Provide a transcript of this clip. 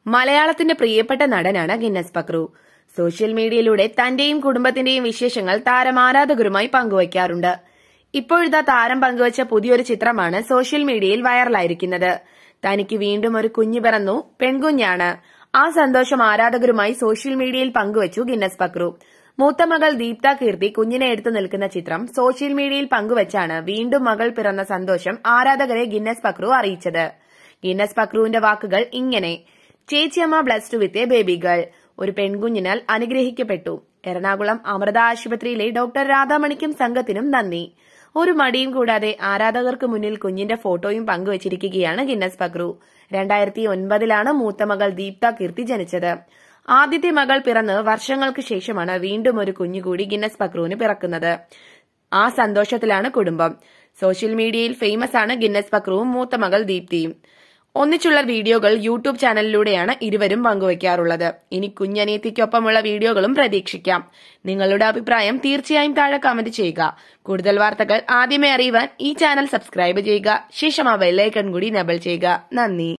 മലയാളത്തിന്റെ പ്രിയപ്പെട്ട നടനാണ് ഗിന്നസ് പക്രു സോഷ്യൽ മീഡിയയിലൂടെ തന്റെയും കുടുംബത്തിന്റെയും വിശേഷങ്ങൾ താരം ആരാധകരുമായി പങ്കുവയ്ക്കാറുണ്ട് ഇപ്പോഴിതാ താരം പങ്കുവച്ച പുതിയൊരു ചിത്രമാണ് സോഷ്യൽ മീഡിയയിൽ വൈറലായിരിക്കുന്നത് തനിക്ക് വീണ്ടും ഒരു കുഞ്ഞു പിറന്നു പെൺകുഞ്ഞാണ് ആ സന്തോഷം ആരാധകരുമായി സോഷ്യൽ മീഡിയയിൽ പങ്കുവച്ചു ഗിന്നസ് പക്രു മൂത്ത മകൾ ദീപ്ത കീർത്തി കുഞ്ഞിനെ എടുത്തു നിൽക്കുന്ന ചിത്രം സോഷ്യൽ മീഡിയയിൽ പങ്കുവച്ചാണ് വീണ്ടും മകൾ പിറന്ന സന്തോഷം ആരാധകരെ ഗിന്നസ് പക്രു അറിയിച്ചത് ഗിന്നസ് പക്രുവിന്റെ വാക്കുകൾ ഇങ്ങനെ ചേച്ചിയമ്മ blessed with a baby girl ഒരു പെൺകുഞ്ഞിനാൽ അനുഗ്രഹിക്കപ്പെട്ടു എറണാകുളം അമൃത ആശുപത്രിയിലെ ഡോക്ടർ രാധാമണിക്കും സംഘത്തിനും നന്ദി ഒരു മടിയും കൂടാതെ ആരാധകർക്ക് മുന്നിൽ കുഞ്ഞിന്റെ ഫോട്ടോയും പങ്കുവച്ചിരിക്കുകയാണ് ഗിന്നസ് പക്രു രണ്ടായിരത്തി ഒൻപതിലാണ് മൂത്ത മകൾ ദീപ്ത കീർത്തി ജനിച്ചത് ആദ്യത്തെ മകൾ പിറന്ന് വർഷങ്ങൾക്ക് ശേഷമാണ് വീണ്ടും ഒരു കുഞ്ഞുകൂടി ഗിന്നസ് പക്രുവിന് പിറക്കുന്നത് ആ സന്തോഷത്തിലാണ് കുടുംബം സോഷ്യൽ മീഡിയയിൽ ഫേമസ് ആണ് ഗിന്നസ് പക്രുവും മൂത്ത മകൾ ദീപ്തിയും ഒന്നിച്ചുള്ള വീഡിയോകൾ യൂട്യൂബ് ചാനലിലൂടെയാണ് ഇരുവരും പങ്കുവയ്ക്കാറുള്ളത് ഇനി കുഞ്ഞനിയത്തിക്കൊപ്പമുള്ള വീഡിയോകളും പ്രതീക്ഷിക്കാം നിങ്ങളുടെ അഭിപ്രായം തീർച്ചയായും താഴെ കമന്റ് ചെയ്യുക കൂടുതൽ വാർത്തകൾ ആദ്യമേ അറിയുവാൻ ഈ ചാനൽ സബ്സ്ക്രൈബ് ചെയ്യുക ശേഷം ആ ബെല്ലൈക്കൺ കൂടി നബിൾ ചെയ്യുക നന്ദി